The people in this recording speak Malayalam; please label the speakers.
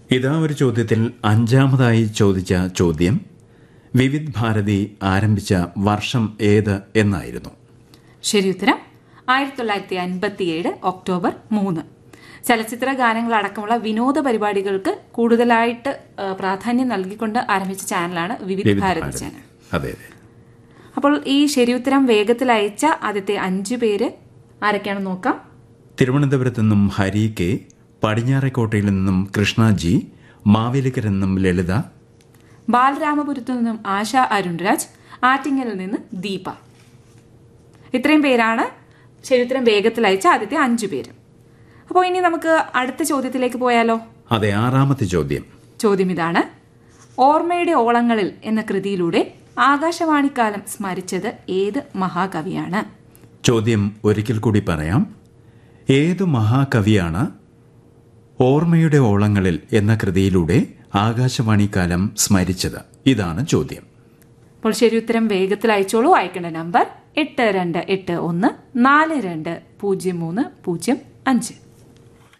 Speaker 1: ഇതാ ഒരു ചോദ്യത്തിൽ അഞ്ചാമതായി ചോദിച്ച ചോദ്യം വിവിധ് ഭാരതി ആരംഭിച്ച വർഷം ഏത് എന്നായിരുന്നു
Speaker 2: ശരി ഉത്തരം ആയിരത്തി തൊള്ളായിരത്തി അൻപത്തിയേഴ് ഒക്ടോബർ മൂന്ന് ചലച്ചിത്ര ഗാനങ്ങളടക്കമുള്ള വിനോദ പരിപാടികൾക്ക് കൂടുതലായിട്ട് ആ, പ്രാധാന്യം നൽകിക്കൊണ്ട് ആരംഭിച്ച ചാനലാണ് വിവിധ്
Speaker 1: വിവിധ്
Speaker 2: ഭാരതി
Speaker 1: ഭാരതി
Speaker 2: ചാനൽ
Speaker 1: അതെ അതെ
Speaker 2: അപ്പോൾ ഈ ശരിയുത്തരം വേഗത്തിൽ അയച്ച ആദ്യത്തെ അഞ്ചു പേര് ആരൊക്കെയാണെന്ന് നോക്കാം
Speaker 1: തിരുവനന്തപുരത്ത് നിന്നും ഹരി കെ പടിഞ്ഞാറേക്കോട്ടയിൽ നിന്നും കൃഷ്ണജി മാവേലിക്കര നിന്നും ലളിത
Speaker 2: ബാലരാമപുരത്തു നിന്നും ആശ അരുൺരാജ് ആറ്റിങ്ങലിൽ നിന്ന് ദീപ ഇത്രയും പേരാണ് ശരിയുത്തരം വേഗത്തിൽ അയച്ച ആദ്യത്തെ അഞ്ചു പേര് അപ്പോൾ ഇനി നമുക്ക് അടുത്ത ചോദ്യത്തിലേക്ക് പോയാലോ
Speaker 1: അതെ ആറാമത്തെ ചോദ്യം
Speaker 2: ചോദ്യം ഇതാണ് ഓർമ്മയുടെ ഓളങ്ങളിൽ എന്ന കൃതിയിലൂടെ ആകാശവാണിക്കാലം സ്മരിച്ചത് ഏത് മഹാകവിയാണ്
Speaker 1: ചോദ്യം ഒരിക്കൽ കൂടി പറയാം ഏതു മഹാകവിയാണ് ഓർമ്മയുടെ ഓളങ്ങളിൽ എന്ന കൃതിയിലൂടെ ആകാശവാണിക്കാലം സ്മരിച്ചത് ഇതാണ് ചോദ്യം
Speaker 2: അപ്പോൾ ശരിയുത്തരം വേഗത്തിൽ അയച്ചോളൂ അയക്കേണ്ട നമ്പർ എട്ട് രണ്ട് എട്ട് ഒന്ന് നാല് രണ്ട് പൂജ്യം മൂന്ന് പൂജ്യം അഞ്ച്